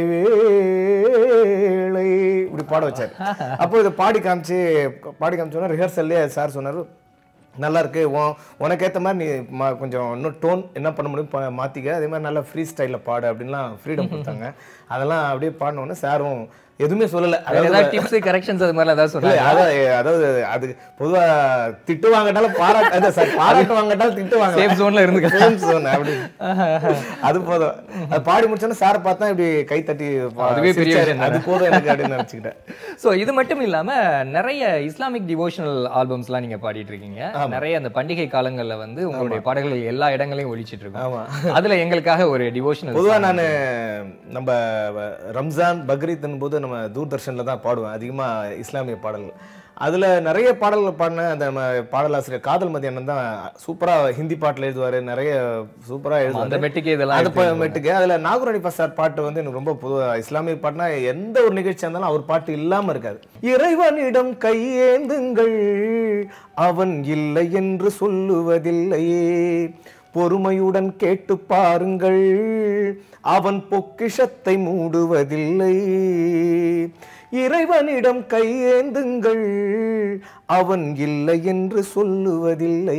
இடைவேளை இப்படி பாட வச்சார் அப்போ இதை பாடி காமிச்சு பாடி காமிச்சோன்னா ரிஹர்சல்லே சார் சொன்னார் நல்லா இருக்கு உன் உனக்கு ஏற்ற மாதிரி நீ மா- கொஞ்சம் இன்னும் டோன் என்ன பண்ண முடியும் பா- மாத்திக்க அதே மாதிரி நல்லா ஃப்ரீ ஸ்டைலில் பாடு அப்படின்லாம் ஃப்ரீடம் கொடுத்தாங்க அதெல்லாம் அப்படியே பாடினோடனே சாரும் எதுவுமே சொல்லலை
வேற ஏதாவது டிப்ஸ் கரெக்ஷன்ஸ் அது மாதிரி ஏதாவது
இல்ல,
சொன்னாங்க
அதாவது அதாவது அது பொதுவா திட்டு வாங்கட்டாலும் பாராட்டு அதான் சார் பாராட்டு வாங்கட்டாலும் திட்டு வாங்க
சேஃப் ஜோன்ல இருந்து
சேம் zone அப்படி அது போதும் அது பாடி முடிச்சோன்னு சார் பார்த்தா இப்படி கை தட்டி பா-
அதுவே பெரிய
சிரிச்சாரு.
விஷயம்
அது போதும் எனக்கு அப்படின்னு நினைச்சுக்கிட்டேன்
ஸோ இது மட்டும் இல்லாம நிறைய இஸ்லாமிக் டிவோஷனல் ஆல்பம்ஸ்லாம் நீங்க பாடிட்டு இருக்கீங்க நிறைய அந்த பண்டிகை காலங்கள்ல வந்து உங்களுடைய பாடல்கள் எல்லா இடங்களையும் ஒழிச்சிட்டு இருக்கோம்
ஆமா
அதுல எங்களுக்காக ஒரு டிவோஷனல்
பொதுவா நான் நம்ம ரம்ஜான் பக்ரீத்னும் போது நம்ம தூர்தர்ஷன்ல தான் பாடுவேன் அதிகமா இஸ்லாமிய பாடல்கள் அதுல நிறைய பாடல்கள் பாடின அந்த நம்ம பாடலாசிரியர் காதல் மதியானம் தான் சூப்பரா ஹிந்தி பாட்டுல எழுதுவாரு நிறைய சூப்பரா
அந்த
எழுதுவாரு
மெட்டுக்கு இதெல்லாம்
அது
இருக்கு.
மெட்டுக்கு அதுல நாகூர் சார் பாட்டு வந்து எனக்கு ரொம்ப பொதுவா இஸ்லாமிய பாட்டுனா எந்த ஒரு நிகழ்ச்சியா இருந்தாலும் அவர் பாட்டு இல்லாம இருக்காது இறைவனிடம் கையேந்துங்கள் அவன் இல்லை என்று சொல்லுவதில்லையே பொறுமையுடன் கேட்டு பாருங்கள் அவன் பொக்கிஷத்தை மூடுவதில்லை இறைவனிடம் கையேந்துங்கள் அவன் இல்லை என்று சொல்லுவதில்லை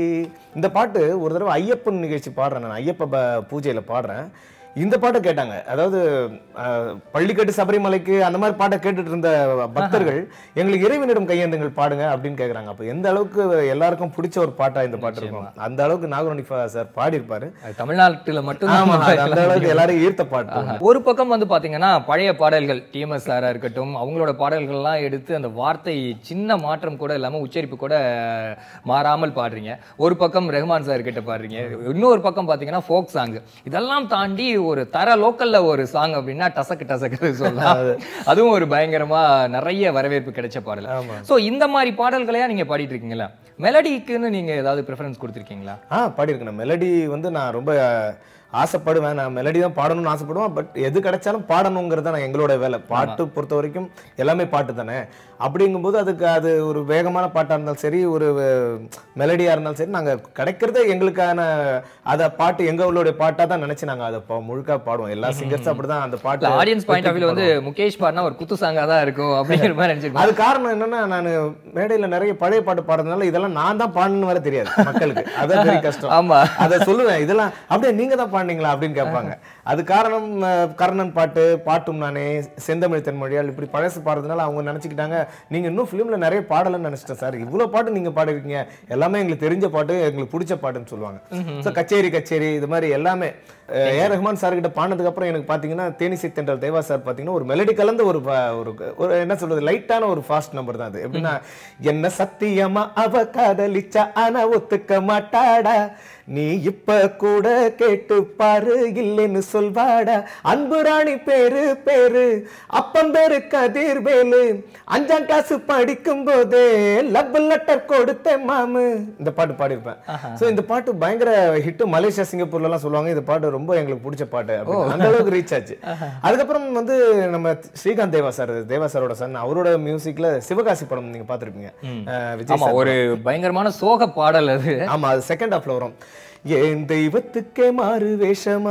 இந்த பாட்டு ஒரு தடவை ஐயப்பன் நிகழ்ச்சி பாடுறேன் நான் ஐயப்ப ப- பூஜையில பாடுறேன் இந்த பாட்டை கேட்டாங்க அதாவது அஹ், பள்ளிக்கட்டு சபரிமலைக்கு அந்த மாதிரி பாட்டை கேட்டுட்டு இருந்த பக்தர்கள் எங்களுக்கு இறைவனிடம் கையேந்துங்கள் பாடுங்க அப்படின்னு கேக்குறாங்க அப்ப எந்த அளவுக்கு எல்லாருக்கும் பிடிச்ச ஒரு பாட்டா இந்த பாட்டு இருக்கும் அந்த அளவுக்கு நாகரணிஃபா சார் பாடியிருப்பாரு
அது தமிழ்நாட்டுல மட்டும்
ஆமா அது அந்த அளவுக்கு எல்லாரும் ஈர்த்த பாட்டு
ஒரு பக்கம் வந்து பாத்தீங்கன்னா பழைய பாடல்கள் டிஎம்எஸ் சாரா இருக்கட்டும் அவங்களோட பாடல்கள்லாம் எடுத்து அந்த வார்த்தை சின்ன மாற்றம் கூட இல்லாம உச்சரிப்பு கூட மாறாமல் பாடுறீங்க ஒரு பக்கம் ரெஹ்மான் சார் கிட்ட பாடுறீங்க இன்னொரு பக்கம் பாத்தீங்கன்னா ஃபோக் சாங் இதெல்லாம் தாண்டி ஒரு தர லோக்கல்ல ஒரு சாங் அப்படின்னா டசக்கு டசக்கு சொல்லலாம் அதுவும் ஒரு பயங்கரமா நிறைய வரவேற்பு கிடைச்ச பாடல் சோ இந்த மாதிரி பாடல்களையா நீங்க பாடிட்டு இருக்கீங்களா மெலடிக்குன்னு நீங்க ஏதாவது ப்ரிஃபரன்ஸ் கொடுத்துருக்கீங்களா
ஆ பாடியிருக்கேன் மெலடி வந்து நான் ரொம்ப ஆசைப்படுவேன் நான் மெலடி தான் பாடணும்னு ஆசைப்படுவேன் பட் எது கிடைச்சாலும் பாடணுங்கிறது தான் எங்களோட வேலை பாட்டு பொறுத்த வரைக்கும் எல்லாமே பாட்டு தானே அப்படிங்கும்போது அதுக்கு அது ஒரு வேகமான பாட்டாக இருந்தாலும் சரி ஒரு மெலடியாக இருந்தாலும் சரி நாங்கள் கிடைக்கிறத எங்களுக்கான அதை பாட்டு எங்களுடைய பாட்டாக தான் நினச்சி நாங்கள் அதை பா- முழுக்க பாடுவோம் எல்லா சிங்கர்ஸும் அப்படி தான் அந்த பாட்டு
ஆடியன்ஸ் பாயிண்ட் ஆஃப் வியூல வந்து முகேஷ் பாடினா ஒரு குத்து சாங்கா தான் இருக்கும் அப்படிங்கிற மாதிரி நினைச்சிருக்கோம்
அது காரணம் என்னன்னா நான் மேடையில நிறைய பழைய பாட்டு பாடுறதுனால இதெல்லாம் நான் தான் பாடணும்னு வர தெரியாது மக்களுக்கு அதான் பெரிய கஷ்டம்
ஆமா
அதை சொல்லுவேன் இதெல்லாம் அப்படியே நீங்க தான் பாடுனீங்களா அப்படின்னு கேட்பாங்க அது காரணம் அஹ், கர்ணன் பாட்டு பாட்டும் நானே செந்தமிழ் தென்மொழியால் இப்படி பழசு பாடுறதுனால அவங்க நினைச்சுக்கிட்டாங்க நீங்க இன்னும் ஃபிலிம்ல நிறைய பாடலன்னு நினைச்சிட்டேன் சார் இவ்வளவு பாட்டு நீங்க பாடிருக்கீங்க எல்லாமே எங்களுக்கு தெரிஞ்ச பாட்டு எங்களுக்கு பிடிச்ச பாட்டுன்னு சொல்லுவாங்க ஸோ கச்சேரி கச்சேரி இது மாதிரி எல்லாமே அஹ், ஏ ரஹ்மான் சார் கிட்ட பாடினதுக்கு அப்புறம் எனக்கு பாத்தீங்கன்னா தேனிசை தென்றல் தேவா சார் பாத்தீங்கன்னா ஒரு மெலடி கலந்த ஒரு ப- ஒரு ஒரு என்ன சொல்றது லைட்டான ஒரு ஃபாஸ்ட் நம்பர் தான் அது எப்படின்னா என்ன சத்தியமா அவ காதலிச்சா ஆனா ஒத்துக்க மாட்டாடா நீ இப்ப கூட கேட்டு பாரு இல்லைன்னு சொல்வாடா அன்பு ராணி பேரு பேரு அப்பன் பேரு கதிர் வேலு அஞ்சாம் கிளாஸ் படிக்கும் போதே லவ் லெட்டர் கொடுத்தேன் மாமு இந்த பாட்டு பாடியிருப்பேன் சோ இந்த பாட்டு பயங்கர ஹிட் மலேசியா சிங்கப்பூர்ல எல்லாம் சொல்லுவாங்க இந்த பாட்டு ரொம்ப எங்களுக்கு பிடிச்ச பாட்டு அப்படின்னு. அந்த அளவுக்கு ரீச் ஆச்சு அதுக்கப்புறம் வந்து நம்ம ஸ்ரீகாந்த் தேவா சார் தேவா சாரோட சன் அவரோட மியூசிக்ல சிவகாசி படம் நீங்க பாத்திருப்பீங்க அஹ் விஜய்
ஆமா ஒரு பயங்கரமான சோக பாடல் அது
ஆமா அது செகண்ட் ஹாஃப்ல வரும் என் தெய்வத்துக்கே மாறு வேஷமா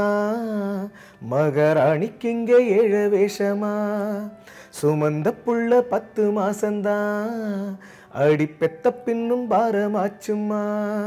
மகாராணிக்கு இங்கே ஏழ வேஷமா சுமந்த புள்ள பத்து மாசம்தான் அடி பெத்த பின்னும் பாரமாச்சுமா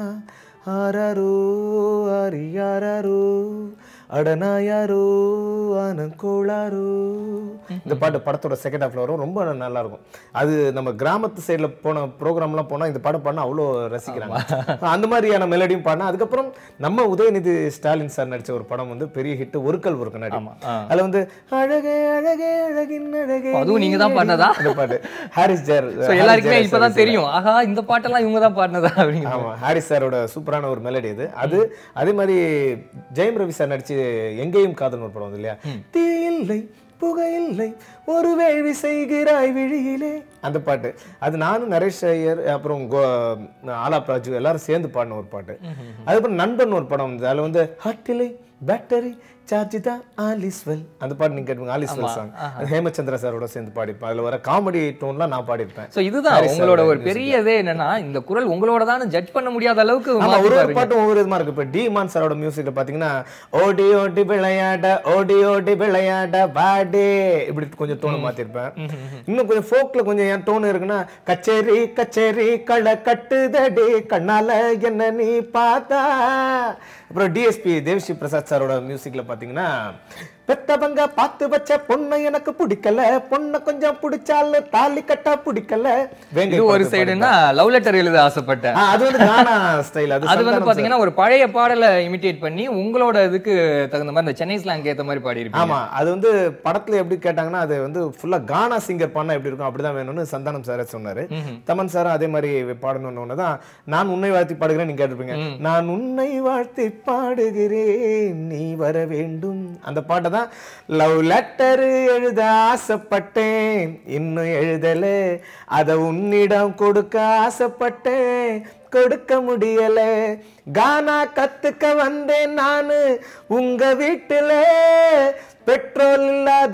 ஆராரோ ஆரி யாராரோ அடனாயாரோ ஆனங்கோளாரோ இந்த பாட்டு படத்தோட செகண்ட் ஹாஃப்ல வரும் ரொம்ப நல்லா இருக்கும் அது நம்ம கிராமத்து சைடுல போன ப்ரோக்ராம்லாம் போனா இந்த பாடம் பாடினா அவ்வளோ ரசிக்கிறாங்க அந்த மாதிரியான மெலடியும் பாடினா அதுக்கப்புறம் நம்ம உதயநிதி ஸ்டாலின் சார் நடிச்ச ஒரு படம் வந்து பெரிய ஹிட் ஒருக்கல் ஒரு கண்ணாடி
ஆமா ஆ.
அதுல வந்து அழகே அழகே அழகின் அழகே
அதுவும் நீங்க தான் பாடினதா?
அந்த பாட்டு ஹாரிஸ் ஜார்
சோ எல்லாருக்குமே இப்பதான் தெரியும் ஆஹா இந்த பாட்டெல்லாம் இவங்க தான் பாடினதா அப்படிங்கிற
ஆமா ஹாரிஸ் சாரோட சூப்பரான ஒரு மெலடி இது அது அதே மாதிரி ஜெயம் ரவி சார் நடிச்சு எங்கேயும் காதல் ஒரு படம் வந்து இல்லையா தீ இல்லை புகையில்லை ஒரு வேள்வி செய்கிறாய் விழியிலே அந்த பாட்டு அது நானும் நரேஷ் ஐயர் அப்புறம் கோ ஆலாப் ராஜு எல்லாரும் சேர்ந்து பாடின ஒரு பாட்டு அதுக்கப்புறம் நண்பன் ஒரு படம் வந்து அதுல வந்து ஹட்டிலை பேட்டரி சார்ஜ் தான் ஆலிஸ்வெல் அந்த பாட்டு நீங்க கேட்டுங்க ஆலிஸ்வெல் சாங் ஹேமச்சந்திரா சாரோட சேர்ந்து பாடியிருப்பேன் அதுல வர காமெடி டோன்லாம் நான் பாடியிருப்பேன்
சோ இதுதான் உங்களோட ஒரு பெரிய இதே என்னன்னா இந்த குரல் உங்களோட தான் ஜட்ஜ் பண்ண முடியாத அளவுக்கு
ஆமா
மாத்தி
ஒரு ஒரு
பாருங்க.
பாட்டும் ஒவ்வொரு விதமா இருக்கு இப்ப டி மான் சாரோட மியூசிக்ல பாத்தீங்கன்னா ஓடி ஓடி விளையாட ஓடி ஓடி விளையாட பாடே இப்படி கொஞ்சம் டோன் மாத்திருப்பேன் இன்னும் கொஞ்சம் ஃபோக்ல கொஞ்சம் என் டோன் இருக்குன்னா கச்சேரி கச்சேரி களை கட்டுதடி கண்ணால என்ன நீ பார்த்தா அப்புறம் டிஎஸ்பி தேவ்ஸ்ரீ பிரசாத் சாரோட மியூசிக்ல பாத்தீங்கன்னா பெத்தவங்க பார்த்து வச்ச பொண்ணை எனக்கு பிடிக்கல பொண்ணை கொஞ்சம் பிடிச்சாலும் தாலி கட்டா பிடிக்கல வேங்கை
இது ஒரு
பாட்டு
சைடுனா லவ் லெட்டர் எழுத ஆசைப்பட்டேன்
ஆ, அது வந்து கானா ஸ்டைல் அது
அது வந்து
சந்தானம்
பாத்தீங்கன்னா ஒரு பழைய பாடலை இமிட்டேட் பண்ணி உங்களோட இதுக்கு தகுந்த மாதிரி இந்த சென்னை ஸ்லாங் ஏத்த மாதிரி பாடி இருப்பீங்க
ஆமா அது வந்து படத்துல எப்படி கேட்டாங்கன்னா அது வந்து ஃபுல்லா கானா சிங்கர் பண்ணா எப்படி இருக்கும் அப்படிதான் வேணும்னு சந்தானம் சார் சொன்னாரு தமன் சார் அதே மாதிரி பாடணும்னு தான் நான் உன்னை வாழ்த்தி பாடுகிறேன் நீங்க கேட்டிருப்பீங்க நான் உன்னை வாழ்த்தி பாடுகிறேன் நீ வர வேண்டும் அந்த பாட்டை தான் லவ் லெட்டர் எழுத ஆசைப்பட்டேன் இன்னும் எழுதல அத உன்னிடம் கொடுக்க ஆசைப்பட்டேன் கொடுக்க முடியல கானா கத்துக்க வந்தேன் நானு உங்க வீட்டுல பெட்ரோல் இல்லாத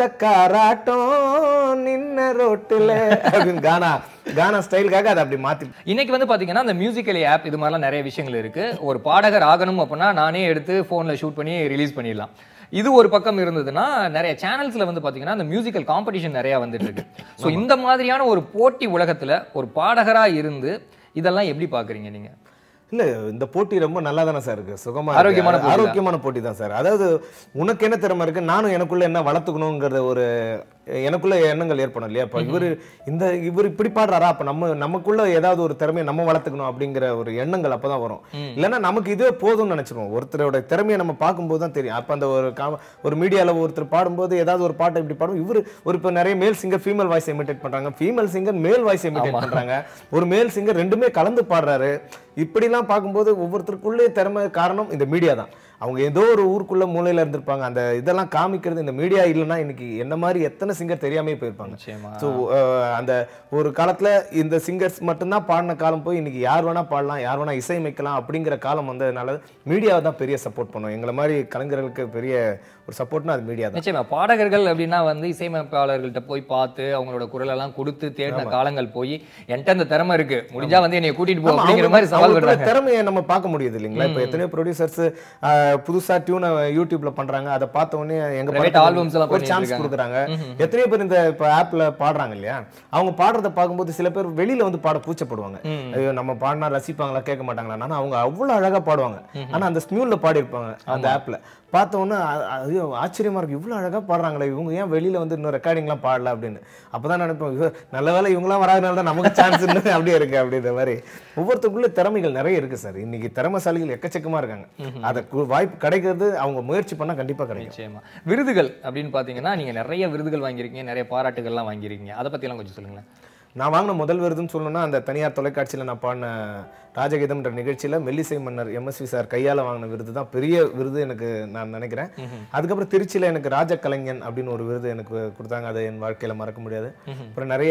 காராட்டம் நின்ன ரோட்டுல அப்படின்னு கானா கானா ஸ்டைலுக்காக அதை அப்படி மாத்தி
இன்னைக்கு வந்து பாத்தீங்கன்னா அந்த மியூசிக்கல் ஆப் இது மாதிரிலாம் நிறைய விஷயங்கள் இருக்கு ஒரு பாடகர் ஆகணும் அப்படின்னா நானே எடுத்து போன்ல ஷூட் பண்ணி ரிலீஸ் பண்ணிடலாம் இது ஒரு பக்கம் இருந்ததுன்னா நிறைய சேனல்ஸ்ல வந்து பாத்தீங்கன்னா அந்த மியூசிக்கல் காம்படிஷன் நிறைய வந்துட்டு இருக்கு ஸோ இந்த மாதிரியான ஒரு போட்டி உலகத்துல ஒரு பாடகரா இருந்து இதெல்லாம் எப்படி பாக்குறீங்க நீங்க
இல்ல இந்த போட்டி ரொம்ப நல்லா தானே சார் இருக்கு சுகமா இருக்கு.
ஆரோக்கியமான போட்டி தான்.
ஆரோக்கியமான போட்டி தான் சார் அதாவது உனக்கு என்ன திறமை இருக்கு நானும் எனக்குள்ள என்ன வளர்த்துக்கணுங்கிறத ஒரு எனக்குள்ள எண்ணங்கள் ஏற்படும் இல்லையா அப்ப இவரு இந்த இவர் இப்படி பாடுறாரா அப்ப நம்ம நமக்குள்ள ஏதாவது ஒரு திறமையை நம்ம வளர்த்துக்கணும் அப்படிங்கிற ஒரு எண்ணங்கள் அப்பதான் வரும் இல்லைன்னா நமக்கு இதுவே போதும்னு நினைச்சிருவோம் ஒருத்தரோட திறமையை நம்ம பார்க்கும்போது தான் தெரியும் அப்ப அந்த ஒரு காம ஒரு மீடியால ஒருத்தர் பாடும்போது ஏதாவது ஒரு பாட்டை இப்படி பாடும் இவரு ஒரு இப்ப நிறைய male singer female voice imitate பண்றாங்க female singer male voice imitate பண்றாங்க ஒரு மேல் சிங்கர் ரெண்டுமே கலந்து பாடுறாரு இப்படிலாம் பார்க்கும்போது ஒவ்வொருத்தருக்குள்ளே திறமை காரணம் இந்த மீடியா தான் அவங்க ஏதோ ஒரு ஊருக்குள்ள மூலையில இருந்திருப்பாங்க அந்த இதெல்லாம் காமிக்கிறது இந்த மீடியா இல்லைன்னா இன்னைக்கு என்ன மாதிரி எத்தனை சிங்கர் தெரியாமே போயிருப்பாங்க
நிச்சயமா
ஸோ அந்த ஒரு காலத்துல இந்த சிங்கர்ஸ் மட்டும்தான் பாடின காலம் போய் இன்னைக்கு யார் வேணா பாடலாம் யார் வேணா இசையமைக்கலாம் அப்படிங்கிற காலம் வந்ததுனால மீடியாவை தான் பெரிய சப்போர்ட் பண்ணும் எங்களை மாதிரி கலைஞர்களுக்கு பெரிய ஒரு சப்போர்ட்னா அது மீடியா தான்
நிச்சயமா பாடகர்கள் அப்படின்னா வந்து இசையமைப்பாளர்கள்ட்ட போய் பார்த்து அவங்களோட குரல் எல்லாம் கொடுத்து தேடின காலங்கள் போய் என்கிட்ட அந்த திறமை இருக்கு முடிஞ்சா வந்து என்னைய கூட்டிட்டு போ
ஆமா,
அப்படிங்கிற
அவங்க-
மாதிரி சவால்
அவங்களுக்குள்ள
விடுறாங்க
திறமையை நம்ம பார்க்க முடியுது இல்லைங்களா இப்போ எத்தனையோ ப்ரொடியூசர்ஸ் புதுசா டியூனை யூடியூப்ல பண்றாங்க அதை பார்த்த உடனே எங்க
Private
படத்துக்கு
albums எல்லாம்
ஒரு
பண்ணிட்டு
சான்ஸ்
இருக்காங்க.
கொடுக்குறாங்க எத்தனையோ பேர் இந்த இப்போ ஆப்ல பாடுறாங்க இல்லையா அவங்க பாடுறத பார்க்கும்போது சில பேர் வெளியில வந்து பாட கூச்சப்படுவாங்க ஐயோ நம்ம பாடினா ரசிப்பாங்களா கேட்க மாட்டாங்களா ஆனா அவங்க அவ்வளவு அழகா பாடுவாங்க ஆனா அந்த ஸ்மியூல்ல பாடியிருப்பாங்க அந்த ஆப்ல பார்த்த உடனே அ- ஐயோ ஆச்சரியமா இருக்கு இவ்வளவு அழகா பாடுறாங்களே இவங்க ஏன் வெளியில வந்து இன்னும் ரெக்கார்டிங்லாம் பாடல அப்படின்னு அப்பதான் நினைப்போம் ஐயோ, நல்ல வேளை இவங்களாம் வராதனால தான் நமக்கு சான்ஸ் அப்படியே இருக்கு அப்படின்ற மாதிரி ஒவ்வொருத்தருக்குள்ள திறமைகள் நிறைய இருக்கு சார் இன்னைக்கு திறமைசாலிகள் எக்கச்சக்கமா இருக்காங்க அதை கு- வாய்ப்பு கிடைக்கிறது அவங்க முயற்சி பண்ணா கண்டிப்பா கிடைக்கும்
நிச்சயமா விருதுகள் அப்படின்னு பாத்தீங்கன்னா நீங்க நிறைய விருதுகள் வாங்கியிருக்கீங்க நிறைய பாராட்டுகள்லாம் வாங்கியிருக்கீங்க அதை பத்தி எல்லாம் கொஞ்சம் சொல்லுங்களேன்
நான் வாங்கின முதல் விருதுன்னு சொல்லணும்னா அந்த தனியார் தொலைக்காட்சியில் நான் பாடின ராஜகீதம்ன்ற நிகழ்ச்சியில் மெல்லிசை மன்னர் எம்எஸ்வி சார் கையால் வாங்கின விருது தான் பெரிய விருது எனக்கு நான் நினைக்கிறேன் அதுக்கப்புறம் திருச்சியில் எனக்கு ராஜ கலைஞன் அப்படின்னு ஒரு விருது எனக்கு கொடுத்தாங்க அதை என் வாழ்க்கையில் மறக்க முடியாது அப்புறம் நிறைய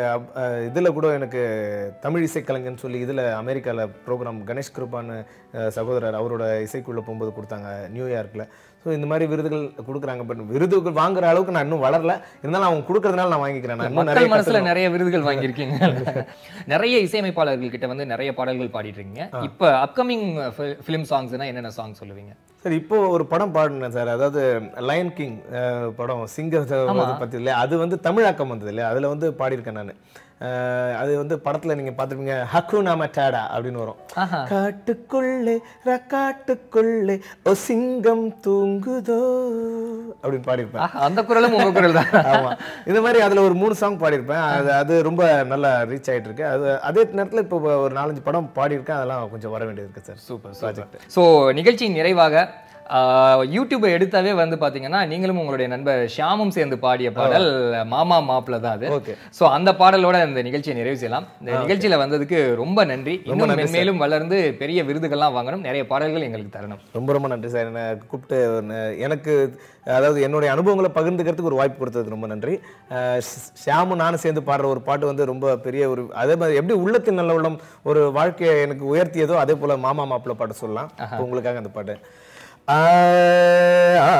இதில் கூட எனக்கு தமிழ் இசை கலைஞன் சொல்லி இதில் அமெரிக்காவில் ப்ரோக்ராம் கணேஷ் கிருபான்னு அஹ், சகோதரர் அவரோட இசைக்குள்ளே போகும்போது கொடுத்தாங்க நியூயார்க்கில் ஸோ இந்த மாதிரி விருதுகள் கொடுக்குறாங்க பட் விருதுகள் வாங்குற அளவுக்கு நான் இன்னும் வளரல இருந்தாலும் அவங்க கொடுக்கறதுனால நான் வாங்கிக்கிறேன் நான் இன்னும் நிறைய
மக்கள் மனசுல
கத்துக்கணும்.
நிறைய விருதுகள் வாங்கியிருக்கீங்க நிறைய இசையமைப்பாளர்கள் கிட்ட வந்து நிறைய பாடல்கள் பாடிட்டு இருக்கீங்க இப்ப அப்கமிங் ஃபிலிம் சாங்ஸ்னா என்னென்ன சாங் சொல்லுவீங்க
சார் இப்போ ஒரு படம் பாடினேன் சார் அதாவது லயன் கிங் படம் சிங்கர் பத்தி இல்லையா அது வந்து தமிழாக்கம் வந்தது இல்லையா அதுல வந்து பாடியிருக்கேன் நான் அது வந்து படத்துல நீங்க பார்த்திருப்பீங்க ஹக்குனா மட்டாடா அப்படின்னு வரும்
ஆஹா.
காட்டுக்குள்ளே ரக்காட்டுக்குள்ளே ஓ சிங்கம் தூங்குதோ அப்படின்னு பாடியிருப்பேன்
ஆஹா, அந்த குரலும் உங்க குரல் தான்
ஆமா இந்த மாதிரி அதுல ஒரு மூணு சாங் பாடியிருப்பேன் அது அது ரொம்ப நல்லா ரீச் ஆயிட்டு இருக்கு அது அதே நேரத்துல இப்போ ஒரு நாலஞ்சு படம் பாடியிருக்கேன் அதெல்லாம் கொஞ்சம் வர வேண்டியது இருக்கு சார்
சூப்பர் சூப்பர் ஸோ நிகழ்ச்சியின் நிறைவாக ஆஹ், யூடியூபை எடுத்தாவே வந்து பாத்தீங்கன்னா நீங்களும் உங்களுடைய நண்பர் ஷியாமும் சேர்ந்து பாடிய பாடல் மாமா மாப்பிள்ள தான் அது
ஓகே
ஸோ அந்த பாடலோட இந்த நிகழ்ச்சியை நிறைவு செய்யலாம் இந்த நிகழ்ச்சியில வந்ததுக்கு ரொம்ப நன்றி இன்னும் மென்மேலும் வளர்ந்து பெரிய விருதுகள்லாம் வாங்கணும் நிறைய பாடல்கள் எங்களுக்கு தரணும்
ரொம்ப ரொம்ப நன்றி சார் என்னை கூப்பிட்டு ந- எனக்கு அதாவது என்னுடைய அனுபவங்களை பகிர்ந்துக்கிறதுக்கு ஒரு வாய்ப்பு கொடுத்ததுக்கு ரொம்ப நன்றி அஹ் ஷ்- ஷியாமும் நானும் சேர்ந்து பாடுற ஒரு பாட்டு வந்து ரொம்ப பெரிய ஒரு அதே மாதிரி எப்படி உள்ளத்தின் நல்ல உள்ளம் ஒரு வாழ்க்கையை எனக்கு உயர்த்தியதோ அதே போல மாமா மாப்பிள்ள பாட்டு சொல்லலாம் இப்போ உங்களுக்காக அந்த பாட்டு ஆ, ஆ,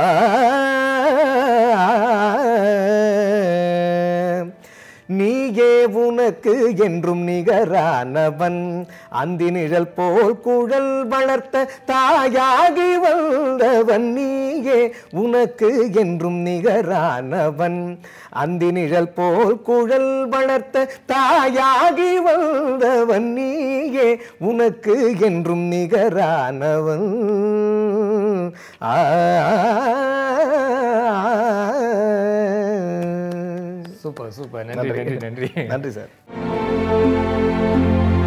நீயே உனக்கு என்றும் நிகரானவன் அந்தி நிழல் போல் குழல் வளர்த்த தாயாகி வந்தவன் நீயே உனக்கு என்றும் நிகரானவன் அந்தி நிழல் போல் குழல் வளர்த்த தாயாகி வந்தவன் நீயே உனக்கு என்றும் நிகரானவன் ஆ
சூப்பர் சூப்பர் நன்றி நன்றி நன்றி
நன்றி சார்